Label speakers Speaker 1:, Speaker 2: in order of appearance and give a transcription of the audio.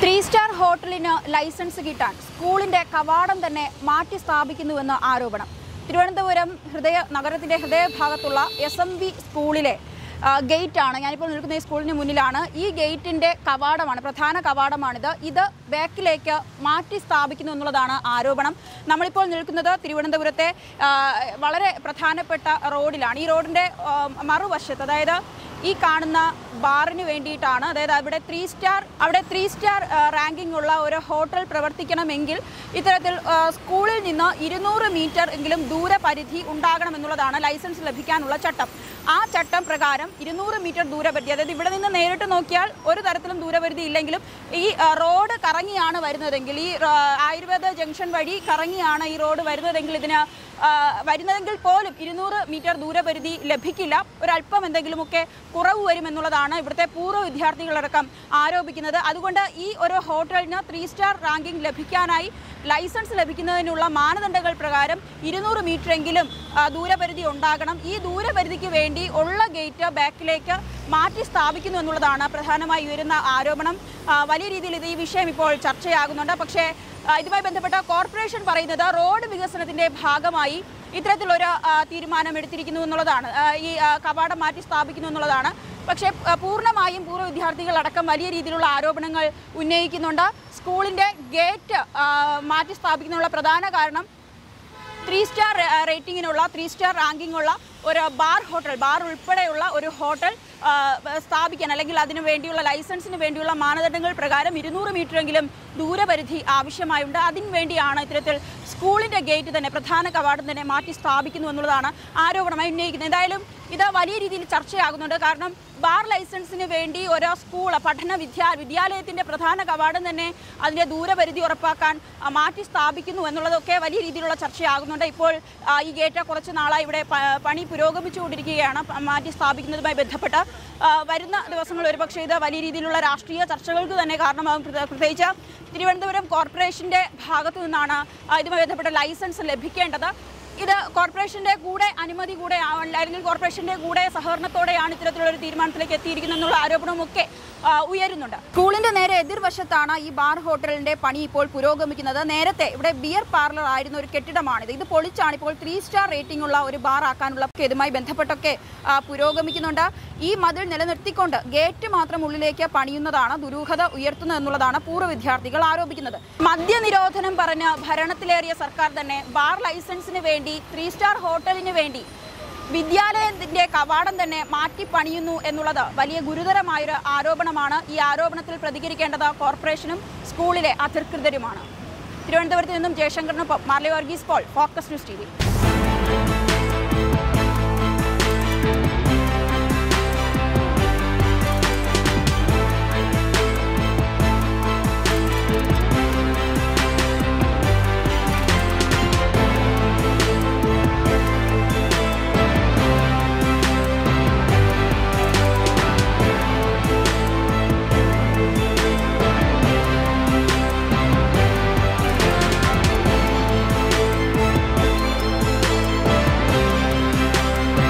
Speaker 1: three star ഹോട്ടലിന് licence കിട്ടാൻ സ്കൂളിന്റെ കവാടം തന്നെ മാറ്റി സ്ഥാപിക്കുന്നുവെന്ന് ആരോപണം തിരുവനന്തപുരം ഹൃദയ നഗരത്തിന്റെ ഹൃദയഭാഗത്തുള്ള എസ് എം ബി സ്കൂളിലെ ആ, ഗേറ്റാണ് ഞാനിപ്പോൾ നിൽക്കുന്ന ഈ സ്കൂളിന് മുന്നിലാണ് ഈ ഗേറ്റിന്റെ കവാടമാണ് പ്രധാന കവാടമാണിത് ഇത് ബാക്കിലേക്ക് മാറ്റി സ്ഥാപിക്കുന്നു എന്നുള്ളതാണ് ആരോപണം നമ്മളിപ്പോൾ നിൽക്കുന്നത് തിരുവനന്തപുരത്തെ ആ, വളരെ പ്രധാനപ്പെട്ട റോഡിലാണ് ഈ റോഡിന്റെ ആ, മറുവശത്ത് അതായത് ഈ കാണുന്ന ബാറിന് വേണ്ടിയിട്ടാണ് അതായത് അവിടെ ത്രീ സ്റ്റാർ അവിടെ ത്രീ സ്റ്റാർ റാങ്കിംഗ് ഉള്ള ഒരു ഹോട്ടൽ പ്രവർത്തിക്കണമെങ്കിൽ ഇത്തരത്തിൽ ആ, സ്കൂളിൽ നിന്ന് ഇരുന്നൂറ് മീറ്റർ എങ്കിലും ദൂരപരിധി ഉണ്ടാകണമെന്നുള്ളതാണ് ലൈസൻസ് ലഭിക്കാനുള്ള ചട്ടം ആ ചട്ടം പ്രകാരം ഇരുന്നൂറ് മീറ്റർ ദൂരപരിധി അതായത് ഇവിടെ നിന്ന് നേരിട്ട് നോക്കിയാൽ ഒരു തരത്തിലും ദൂരപരിധി ഇല്ലെങ്കിലും ഈ ആ, റോഡ് കറങ്ങിയാണ് വരുന്നതെങ്കിൽ ഈ ആ, ആയുർവേദ ജംഗ്ഷൻ വഴി കറങ്ങിയാണ് ഈ റോഡ് വരുന്നതെങ്കിൽ ഇതിന് ആ, വരുന്നതെങ്കിൽ പോലും ഇരുന്നൂറ് മീറ്റർ ദൂരപരിധി ലഭിക്കില്ല ഒരല്പം എന്തെങ്കിലുമൊക്കെ കുറവ് വരുമെന്നുള്ളതാണ് ഇവിടുത്തെ പൂർവ്വ വിദ്യാർത്ഥികളടക്കം ആരോപിക്കുന്നത് അതുകൊണ്ട് ഈ ഒരു ഹോട്ടലിന് ത്രീ സ്റ്റാർ റാങ്കിംഗ് ലഭിക്കാനായി ലൈസൻസ് ലഭിക്കുന്നതിനുള്ള മാനദണ്ഡങ്ങൾ പ്രകാരം ഇരുന്നൂറ് മീറ്റർ എങ്കിലും ആ, ദൂരപരിധി ഉണ്ടാകണം ഈ ദൂരപരിധിക്ക് വേണ്ടി ഉള്ള ഗേറ്റ് ബാക്കിലേക്ക് മാറ്റി സ്ഥാപിക്കുന്നു എന്നുള്ളതാണ് പ്രധാനമായി ഉയരുന്ന ആരോപണം ആ, വലിയ രീതിയിൽ ഇത് ഈ വിഷയം ഇപ്പോൾ ചർച്ചയാകുന്നുണ്ട് പക്ഷേ ആ, ഇതുമായി ബന്ധപ്പെട്ട കോർപ്പറേഷൻ പറയുന്നത് റോഡ് വികസനത്തിന്റെ ഭാഗമായി ഇത്തരത്തിലൊരു ആ, തീരുമാനം എടുത്തിരിക്കുന്നു എന്നുള്ളതാണ് ആ, ഈ ആ, കവാടം മാറ്റി സ്ഥാപിക്കുന്നു എന്നുള്ളതാണ് പക്ഷേ ആ, പൂർണ്ണമായും പൂർവ്വ വിദ്യാർത്ഥികൾ അടക്കം വലിയ രീതിയിലുള്ള ആരോപണങ്ങൾ ഉന്നയിക്കുന്നുണ്ട് സ്കൂളിന്റെ ഗേറ്റ് ആ, മാറ്റി സ്ഥാപിക്കുന്നതിനുള്ള പ്രധാന കാരണം ത്രീ സ്റ്റാർ റേറ്റിംഗിനുള്ള ത്രീ സ്റ്റാർ റാങ്കിംഗ് ഉള്ള ഒരു ബാർ ഹോട്ടൽ ബാർ ഉൾപ്പെടെയുള്ള ഒരു ഹോട്ടൽ ആ, സ്ഥാപിക്കാൻ അല്ലെങ്കിൽ അതിനു വേണ്ടിയുള്ള ലൈസൻസിന് വേണ്ടിയുള്ള മാനദണ്ഡങ്ങൾ പ്രകാരം ഇരുന്നൂറ് മീറ്ററെങ്കിലും ദൂരപരിധി ആവശ്യമായുണ്ട് അതിനു വേണ്ടിയാണ് ഇത്തരത്തിൽ സ്കൂളിന്റെ ഗേറ്റ് തന്നെ പ്രധാന കവാടം തന്നെ മാറ്റി സ്ഥാപിക്കുന്നു എന്നുള്ളതാണ് ആരോപണമായി ഉന്നയിക്കുന്നത് എന്തായാലും ഇത് വലിയ രീതിയിൽ ചർച്ചയാകുന്നുണ്ട് കാരണം ബാർ ലൈസൻസിന് വേണ്ടി ഓരോ സ്കൂൾ പഠന വിദ്യാ വിദ്യാലയത്തിന്റെ പ്രധാന കവാടം തന്നെ അതിന്റെ ദൂരപരിധി ഉറപ്പാക്കാൻ ആ, മാറ്റി സ്ഥാപിക്കുന്നു എന്നുള്ളതൊക്കെ വലിയ രീതിയിലുള്ള ചർച്ചയാകുന്നുണ്ട് ഇപ്പോൾ ആ, ഈ ഗേറ്റ് കുറച്ച് നാളായി ഇവിടെ പ- പണി പുരോഗമിച്ചുകൊണ്ടിരിക്കുകയാണ് പ- മാറ്റി സ്ഥാപിക്കുന്നതുമായി ബന്ധപ്പെട്ട് ആ, വരുന്ന ദിവസങ്ങളിൽ ഒരുപക്ഷെ ഇത് വലിയ രീതിയിലുള്ള രാഷ്ട്രീയ ചർച്ചകൾക്ക് തന്നെ കാരണമാകും പ്രത്യേക- പ്രത്യേകിച്ച് തിരുവനന്തപുരം കോർപ്പറേഷന്റെ ഭാഗത്തു നിന്നാണ് ആ, ഇതുമായി ബന്ധപ്പെട്ട ലൈസൻസ് ലഭിക്കേണ്ടത് ഇത് കോർപ്പറേഷന്റെ കൂടെ അനുമതി കൂടെ ആ- അല്ലെങ്കിൽ കോർപ്പറേഷന്റെ കൂടെ സഹകരണത്തോടെയാണ് ഇത്തരത്തിലുള്ള ഒരു തീരുമാനത്തിലേക്ക് എത്തിയിരിക്കുന്നത് എന്നുള്ള ആരോപണമൊക്കെ ആ, ഉയരുന്നുണ്ട് സ്കൂളിന്റെ നേരെ എതിർവശത്താണ് ഈ ബാർ ഹോട്ടലിന്റെ പണി ഇപ്പോൾ പുരോഗമിക്കുന്നത് നേരത്തെ ഇവിടെ ബിയർ പാർലർ ആയിരുന്ന ഒരു കെട്ടിടമാണിത് ഇത് പൊളിച്ചാണ് ഇപ്പോൾ ത്രീ സ്റ്റാർ റേറ്റിംഗ് ഉള്ള ഒരു ബാർ ആക്കാനുള്ള ഇതുമായി ബന്ധപ്പെട്ടൊക്കെ ആ, പുരോഗമിക്കുന്നുണ്ട് ഈ മതിൽ നിലനിർത്തിക്കൊണ്ട് ഗേറ്റ് മാത്രം ഉള്ളിലേക്ക് പണിയുന്നതാണ് ദുരൂഹത ഉയർത്തുന്നത് എന്നുള്ളതാണ് പൂർവ്വ വിദ്യാർത്ഥികൾ ആരോപിക്കുന്നത് മദ്യനിരോധനം പറഞ്ഞ് ഭരണത്തിലേറിയ സർക്കാർ തന്നെ ബാർ ലൈസൻസിന് വേണ്ടി ത്രീ സ്റ്റാർ ഹോട്ടലിന് വേണ്ടി വിദ്യാലയത്തിന്റെ കവാടം തന്നെ മാറ്റി പണിയുന്നു എന്നുള്ളത് വലിയ ഗുരുതരമായൊരു ആരോപണമാണ് ഈ ആരോപണത്തിൽ പ്രതികരിക്കേണ്ടത് കോർപ്പറേഷനും സ്കൂളിലെ അധികൃതരുമാണ് തിരുവനന്തപുരത്ത് നിന്നും ജയശങ്കറിനൊപ്പം Marly Varghese Paul focus news T